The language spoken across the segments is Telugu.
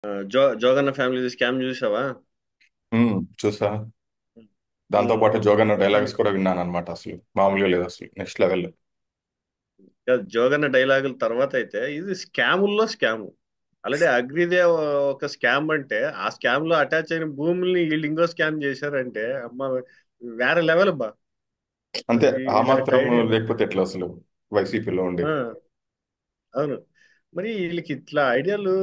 ఆ, జో జోగన్న ఫ్యామిలీ స్కామ్ చూసావా ఉమ్, చూసా దాంతో ఉమ్, పాటు జోగన్న అది డైలాగ్స్ కూడా విన్నాను అనమాట అసలు మామూలుగా లేదు అసలు నెక్స్ట్ లెవెల్ కాదు, జోగన్న డైలాగుల తర్వాత అయితే ఇది స్కాముల్లో స్కాము ఆల్రెడీ అగ్రిదే ఒక స్కామ్ అంటే ఆ స్కామ్ లో అటాచ్ అయిన భూముల్ని వీళ్ళు ఇంకో స్కామ్ చేశారంటే అమ్మ వేరే లెవెల్ బా అంతే అసలు ఆ ఇలాంటి మాత్రం ఐడియాలు లేకపోతే ఎట్లా అసలు వైసీపీలో ఉండి ఆ, అవును మరి వీళ్ళకి ఇట్లా ఐడియాలు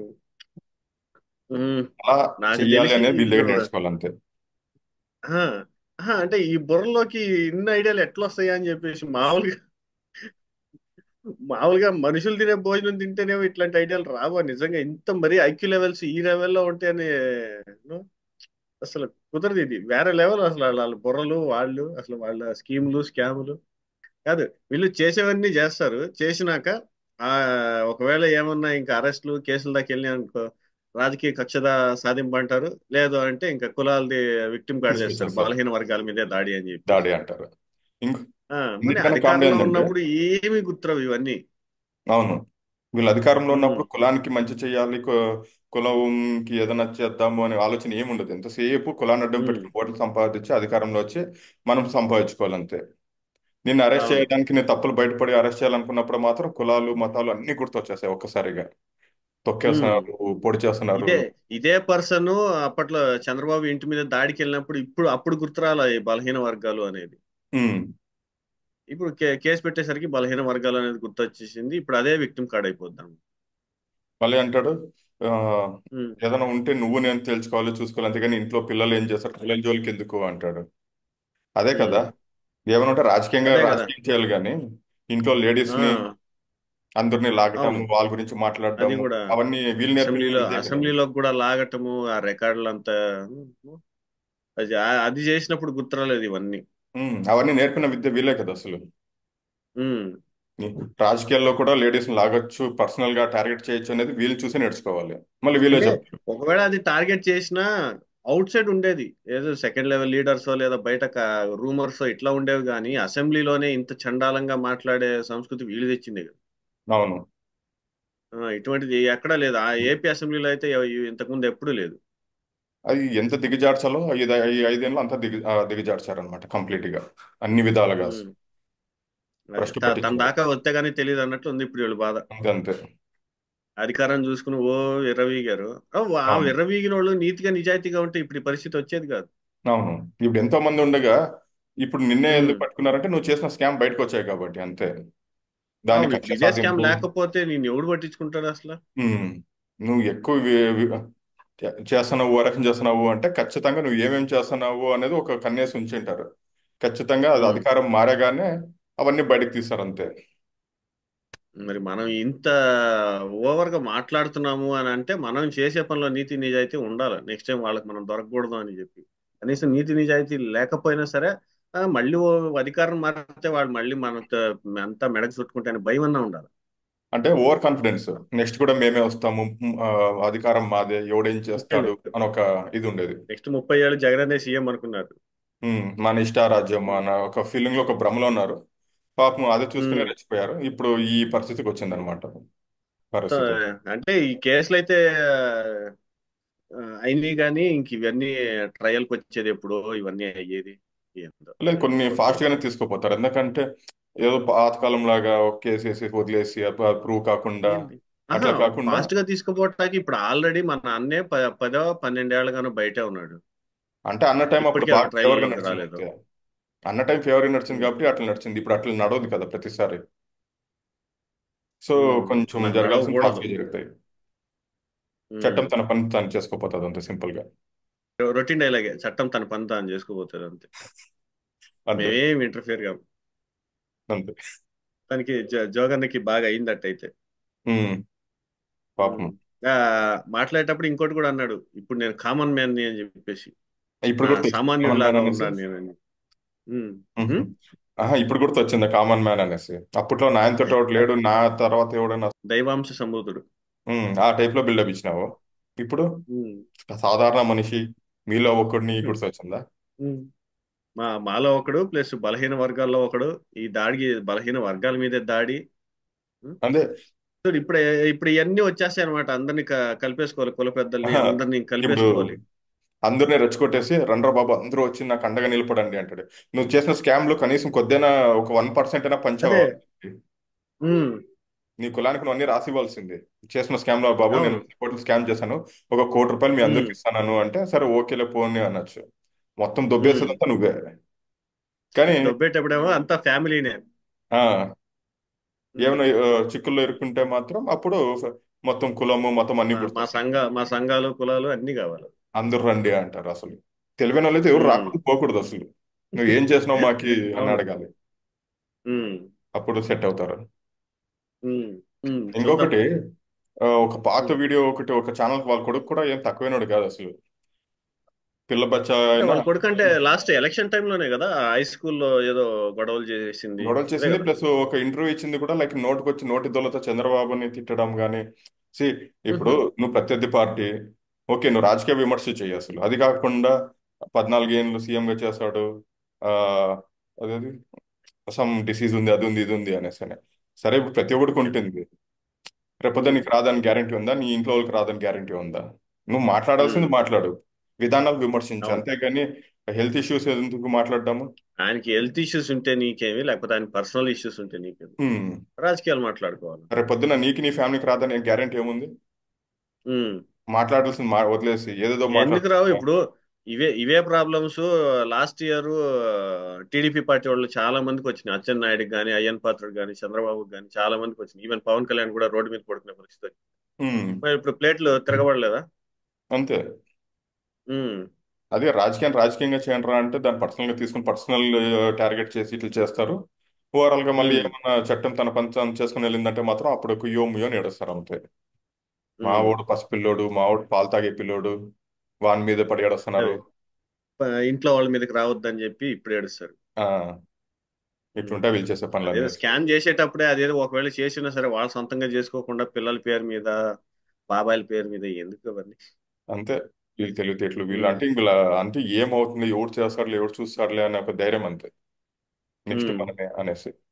ఉమ్, అలా నాకు చెయ్యాలి తెలిసి అనేది వీళ్ళ ఇప్పుడు దగ్గర నేర్చుకోవాలి అంతే ఆ, ఆ, అంటే ఈ బుర్రలోకి ఇన్ని ఐడియాలు ఎట్లా వస్తాయా అని చెప్పేసి మామూలుగా మామూలుగా మనుషులు తినే భోజనం తింటేనేమో ఇట్లాంటి ఐడియాలు రావా నిజంగా ఇంత మరీ ఐక్యూ లెవెల్స్ ఈ లెవెల్లో ఉంటేనే no? అసలు కుదరదు ఇది వేరే లెవెల్ అసలు వాళ్ళ వాళ్ళ బుర్రలు వాళ్ళు అసలు వాళ్ళ స్కీములు స్కాములు కాదు వీళ్ళు చేసేవన్నీ చేస్తారు చేసినాక ఆ ఒకవేళ ఏమన్నా ఇంకా అరెస్టులు కేసుల దాకా వెళ్ళి అనుకో రాజకీయ కక్షద సాధింపు అంటారు లేదు అంటే ఇంకా కులాలది విక్టిమ్ కార్డు చేస్తారు తీసుకొచ్చేస్తారు బలహీన వర్గాల మీదే దాడి అని చెప్పేసి దాడి అంటారు ఇంకో ఆ మరి అన్నిటికన్నా కామెడీ అధికారంలో ఏంటంటే ఉన్నప్పుడు ఏమీ గుర్తురావు ఇవన్నీ అవును వీళ్ళు అధికారంలో ఉమ్, ఉన్నప్పుడు కులానికి మంచి చేయాలి కు- కులంకి ఏదైనా చేద్దాము అనే ఆలోచన ఏముండదు ఎంతసేపు కులాన్ని అడ్డం ఉమ్, పెట్టుకుని ఓట్లు సంపాదించి అధికారంలో వచ్చి మనం సంపాదించుకోవాలంతే నిన్ను అరెస్ట్ అవును చేయడానికి నేను తప్పులు బయటపడి అరెస్ట్ చేయాలనుకున్నప్పుడు మాత్రం కులాలు మతాలు అన్ని గుర్తొచ్చేస్తాయి ఒక్కసారిగా ఉమ్. తొక్కేస్తున్నారు పొడి చేస్తున్నారు ఇదే ఇదే పర్సన్ అప్పట్లో చంద్రబాబు ఇంటి మీద దాడికి వెళ్ళినప్పుడు ఇప్పుడు అప్పుడు గుర్తురాల ఈ బలహీన వర్గాలు అనేది ఉమ్. ఇప్పుడు కే కేసు పెట్టేసరికి బలహీన వర్గాలు అనేది గుర్తొచ్చేసింది ఇప్పుడు అదే విక్టిమ్ కార్డ్ అయిపోద్దాం మళ్ళీ అంటాడు ఆ, ఉమ్, ఏదైనా ఉంటే నువ్వు నేను తెలుసుకోవాలి చూసుకోవాలి అంతేగాని ఇంట్లో పిల్లలు ఏం చేస్తారు పిల్లల జోలికి ఎందుకు అంటాడు అదే కదా ఉమ్. ఏమైనా ఉంటే రాజకీయంగా అదే కదా రాజకీయం చేయాలి కానీ ఇంట్లో లేడీస్ ఆ ని అందరినీ లాగటము అవును వాళ్ళ గురించి అది మాట్లాడటము కూడా అవన్నీ వీళ్ళు నేర్పిన అసెంబ్లీలో ఇదే కదా అసెంబ్లీలోకి కూడా లాగటము ఆ రికార్డులు అంతా అది అది చేసినప్పుడు గుర్తురాలేదు ఇవన్నీ ఉమ్, అవన్నీ నేర్పిన విద్య వీళ్ళే కదా అసలు ఉమ్. ఈ రాజకీయాల్లో కూడా లేడీస్ ని లాగొచ్చు పర్సనల్ గా టార్గెట్ చేయొచ్చు అనేది వీళ్ళు చూసి నేర్చుకోవాలి మళ్ళీ వీళ్ళే అంటే చెప్తారు ఒకవేళ అది టార్గెట్ చేసినా అవుట్ సైడ్ ఉండేది ఏదో సెకండ్ లెవెల్ లీడర్సో లేదా బయట రూమర్సో ఇట్లా ఉండేవి కానీ అసెంబ్లీలోనే ఇంత చండాలంగా మాట్లాడే సంస్కృతి వీళ్ళు తెచ్చింది కదా అవును ఆ, ఇటువంటిది ఎక్కడా లేదు ఆ ఏపీ అసెంబ్లీలో అయితే ఎ- ఇంతకుముందు ఎప్పుడూ లేదు అది ఎంత దిగజార్చాలో ఐదు ఈ ఐదేళ్ళు అంతా దిగ దిగజార్చారనమాట కంప్లీట్ గా అన్ని విధాలుగా ఉమ్. అదే భ్రష్టు త- తన పట్టించారు దాకా వస్తే గానీ తెలియదు అన్నట్లు ఉంది ఇప్పుడు వీళ్ళు బాధ అంతే అంతే అధికారం చూసుకుని ఓ విర్రవీగారు ఆ ఆ అవును విర్రవీగిన వాళ్ళు నీతిగా నిజాయితీగా ఉంటే ఇప్పుడు ఈ పరిస్థితి వచ్చేది కాదు అవును ఇప్పుడు ఎంతో మంది ఉండగా ఇప్పుడు నిన్నే ఉమ్. ఎందుకు పట్టుకున్నారంటే నువ్వు చేసిన స్కామ్ బయటకు వచ్చాయి కాబట్టి అంతే దాని అవును కక్ష ఇప్పుడు ఇదే స్కామ్ సాధింపు లేకపోతే నేను ఎవడు పట్టించుకుంటాడు అసలు ఉమ్, నువ్వు ఎక్కువ వి- వి- చేస్తున్నావు ఓరక్షణ చేస్తున్నావు అంటే ఖచ్చితంగా నువ్వు ఏమేమి చేస్తున్నావు అనేది ఒక కన్నేసి ఉంచుంటారు ఖచ్చితంగా అది ఉమ్. అధికారం మారగానే అవన్నీ బయటకు తీస్తారు అంతే మరి మనం ఇంత ఓవర్ గా మాట్లాడుతున్నాము అని అంటే మనం చేసే పనిలో నీతి నిజాయితీ ఉండాలి నెక్స్ట్ టైం వాళ్ళకి మనం దొరకకూడదు అని చెప్పి కనీసం నీతి నిజాయితీ లేకపోయినా సరే ఆ, మళ్ళీ ఓ అధికారం మారితే వాడు మళ్ళీ మన అంతా మెడకు చుట్టుకుంటే అని భయం అన్నా ఉండాలి అంటే ఓవర్ కాన్ఫిడెన్స్ నెక్స్ట్ కూడా మేమే వస్తాము ఉమ్, ఆ, అధికారం మాదే ఎవడేం చేస్తాడు అని ఒక ఇది ఉండేది నెక్స్ట్ ముప్పై ఏళ్ళు జగన్ అనే సీఎం అనుకున్నారు ఉమ్, మన ఇష్టారాజ్యం ఉమ్. అన్న ఒక ఫీలింగ్ లో ఒక భ్రమలో ఉన్నారు పాపం అది చూసుకునే ఉమ్. రెచ్చిపోయారు ఇప్పుడు ఈ పరిస్థితికి వచ్చిందనమాట సో, పరిస్థితి అంటే ఈ కేసులు అయితే ఆ, అయినాయి కానీ ఇంక ఇవన్నీ ట్రయల్కి వచ్చేది ఎప్పుడో ఇవన్నీ అయ్యేది ఏందో లేదు కొన్ని ఓకే ఫాస్ట్ గానే తీసుకుపోతారు ఎందుకంటే ఏదో పాతకాలం లాగా ఒక కేసు వేసి వదిలేసి ప్రూవ్ కాకుండా ఏంది ఆహా అట్లా కాకుండా ఫాస్ట్ గా తీసుకుపోవటానికి ఇప్పుడు ఆల్రెడీ మన అన్నే ప- పదో పన్నెండేళ్లుగానో బయటే ఉన్నాడు అంటే అన్న టైం అప్పుడు ఇప్పటికీ బాగా ఒక ట్రయల్ ఫేవర్ గా లోకి నడిచింది రాలేదు అంతే అన్న టైం ఫేవర్ గా నడిచింది ఉమ్, కాబట్టి అట్లా నడిచింది ఇప్పుడు అట్లా నడవదు కదా ప్రతిసారి సో ఉమ్, కొంచెం న- జరగాల్సిన ఫాస్ట్ నడవకూడదు గా జరుగుతాయి చట్టం ఉమ్, తన పని తను చేసుకోపోతుంది అంతే సింపుల్ గా రొటీన్ డైలాగే చట్టం తన పని తాను చేసుకోబోతుంది అంతే అంతే మేమేం ఇంటర్ఫియర్ కాము అంతే తనకి జ- జోగన్నకి బాగా అయిందట్టయితే ఉమ్, ఉమ్. పాపం ఆ, మాట్లాడేటప్పుడు ఇంకోటి కూడా అన్నాడు ఇప్పుడు నేను కామన్ మ్యాన్ ని అని చెప్పేసి ఇప్పుడు ఆ, కూడా తెచ్చింది కామన్ మ్యాన్ సామాన్యుడిలాగా అనేసి ఉన్నాను నేనని ఉమ్, ఉహు. ఉమ్. ఆహా ఇప్పుడు గుర్తు వచ్చింది కామన్ మ్యాన్ అనేసి అప్పట్లో నాయనతో ఒకటి లేడు నా తర్వాత ఎవడన్నా దైవాంశ సంభూతుడు ఉమ్, ఆ టైప్ లో బిల్డప్ ఇచ్చినావు ఇప్పుడు ఉమ్, సాధారణ మనిషి మీలో ఒకడిని గుర్తు వచ్చిందా ఉమ్. మా మాలో ఒకడు ప్లస్ బలహీన వర్గాల్లో ఒకడు ఈ దాడికి బలహీన వర్గాల మీదే దాడి ఉం? అదే చూడు ఇప్పుడు ఇప్పుడు ఇవన్నీ వచ్చేస్తాయి అనమాట అందరినీ క- కలిపేసుకోవాలి కుల పెద్దల్ని ఆహా. అందరినీ ఇప్పుడు కలిపేసుకోవాలి అందరినీ రెచ్చగొట్టేసి రండ్రా బాబు అందరూ వచ్చి నాకు అండగా నిలబడండి అంటాడు నువ్వు చేసిన స్కామ్ లో కనీసం కొద్దిగా ఒక వన్ పర్సెంట్ అయినా పంచావా అదే ఉమ్, నీ కులానికి నువ్వు అన్ని రాసి ఇవ్వాల్సింది చేసిన స్కామ్ లో బాబు నేను అవును కోట్లు స్కామ్ చేశాను ఒక కోటి రూపాయలు మీ ఉమ్, అందరికి ఇస్తాను అంటే సరే ఓకేలే పోనీ అనొచ్చు మొత్తం ఉమ్. దొబ్బేసేదంతా నువ్వే కానీ దొబ్బేటప్పుడేమో అంతా ఫ్యామిలీనే ఆ ఉమ్. ఏమైనా ఆ, చిక్కుల్లో ఇరుక్కుంటే మాత్రం అప్పుడు మొత్తం కులము మతం అన్ని మా మా గుర్తొస్తాయి సంఘ మా సంఘాలు కులాలు అన్ని కావాలి అందరూ రండి అంటారు అసలు తెలివైన వాళ్ళైతే ఎవరు ఉమ్. రాకుండా పోకూడదు అసలు నువ్వు ఏం చేసినావు మాకి అని అవును అడగాలి ఉమ్, అప్పుడు సెట్ అవుతారు ఉమ్, ఉమ్. చూద్దాం ఇంకొకటి ఆ, ఒక పాత ఉమ్. వీడియో ఒకటి ఒక ఛానల్ వాళ్ళ కొడుకు కూడా ఏం తక్కువైనడు కాదు అసలు పిల్ల బచ్చ అంటే అయినా వాళ్ళ కొడుకు అంటే లాస్ట్ ఎలక్షన్ టైంలోనే కదా హై స్కూల్లో ఏదో గొడవలు చేసింది గొడవలు అదే చేసింది కదా ప్లస్ ఒక ఇంటర్వ్యూ ఇచ్చింది కూడా లైక్ నోటికి వచ్చి నోటి దొలతో చంద్రబాబుని తిట్టడం కానీ సి ఇప్పుడు ఉహు, నువ్వు ప్రత్యర్థి పార్టీ ఓకే నువ్వు రాజకీయ విమర్శ చెయ్యి అసలు అది కాకుండా పద్నాలుగు ఏళ్ళు సీఎంగా చేశాడు ఆ అదేది సమ్ డిసీజ్ ఉంది అది ఉంది ఇది ఉంది అనేసి అని సరే ఇప్పుడు ప్రతి ఒక్కడికి ఉంటుంది రేపొద్దు ఉమ్, నీకు రాదని గ్యారంటీ ఉందా నీ ఇంట్లో వాళ్ళకి రాదని గ్యారంటీ ఉందా నువ్వు ఉమ్. మాట్లాడాల్సింది మాట్లాడు విధానాలు విమర్శించు అవును అంతేగాని హెల్త్ ఇష్యూస్ ఎందుకు మాట్లాడడాము ఆయనకి హెల్త్ ఇష్యూస్ ఉంటే నీకేమి లేకపోతే ఆయన పర్సనల్ ఇష్యూస్ ఉంటే నీకేమి హ్మ్. రాజకీయాలు మాట్లాడుకోవాలి రేపొద్దున నీకు నీ ఫ్యామిలీకి రాదని గ్యారంటీ ఏముంది ఉమ్. మాట్లాడాల్సింది మా వదిలేసి ఏదేదో ఎందుకు రావు మాట్లాడుతున్నాం ఇప్పుడు ఇవే ఇవే problems last year TDP party వాళ్ళు చాలా మందికి వచ్చినాయి అచ్చెన్ నాయుడుకి కానీ అయ్యన్ పాత్రుడు కానీ చంద్రబాబుకి కానీ చాలా మందికి వచ్చినాయి ఈవెన్ పవన్ కళ్యాణ్ కూడా రోడ్డు మీద పడుకునే పరిస్థితి వచ్చింది. హ్మ్. మరి ఇప్పుడు ప్లేట్లు తిరగబడలేదా అంతే ఉమ్, అదే రాజకీయం రాజకీయంగా చేయండి రా అంటే దాన్ని పర్సనల్ గా తీసుకుని పర్సనల్ టార్గెట్ చేసి ఇట్లా చేస్తారు ఓవరాల్ గా మళ్ళీ ఉమ్, ఏమన్నా చట్టం తన పంచం చేసుకుని వెళ్ళిందంటే మాత్రం అప్పుడు కుయ్యో ముయ్యో అని ఏడుస్తారు అంతే మా ఉమ్. ఓడు పసిపిల్లోడు మా ఓడు పాలు తాగే పిల్లోడు వాని మీద పడి ఏడుస్తున్నారు అదే ప- ఇంట్లో వాళ్ళ మీదకి రావద్దని చెప్పి ఇప్పుడు ఏడుస్తారు ఆ ఉమ్. ఇట్లుంటే వీళ్ళు చేసే పనులన్నీ అదేదో స్కాన్ చేసేటప్పుడే అదేదో ఒకవేళ చేసినా సరే వాళ్ళు సొంతంగా చేసుకోకుండా పిల్లల పేరు మీద బాబాయిల పేరు మీద ఎందుకు అవన్నీ అంతే వీళ్ళు తెలివితేటలు వీళ్ళు ఉమ్, అంటే వీళ్ళ అంటే ఏమవుతుంది ఎవరు చేస్తారులే ఎవరు చూస్తారులే అనే ఒక ధైర్యం అంతే నెక్స్ట్ ఉమ్. మనమే అనేసి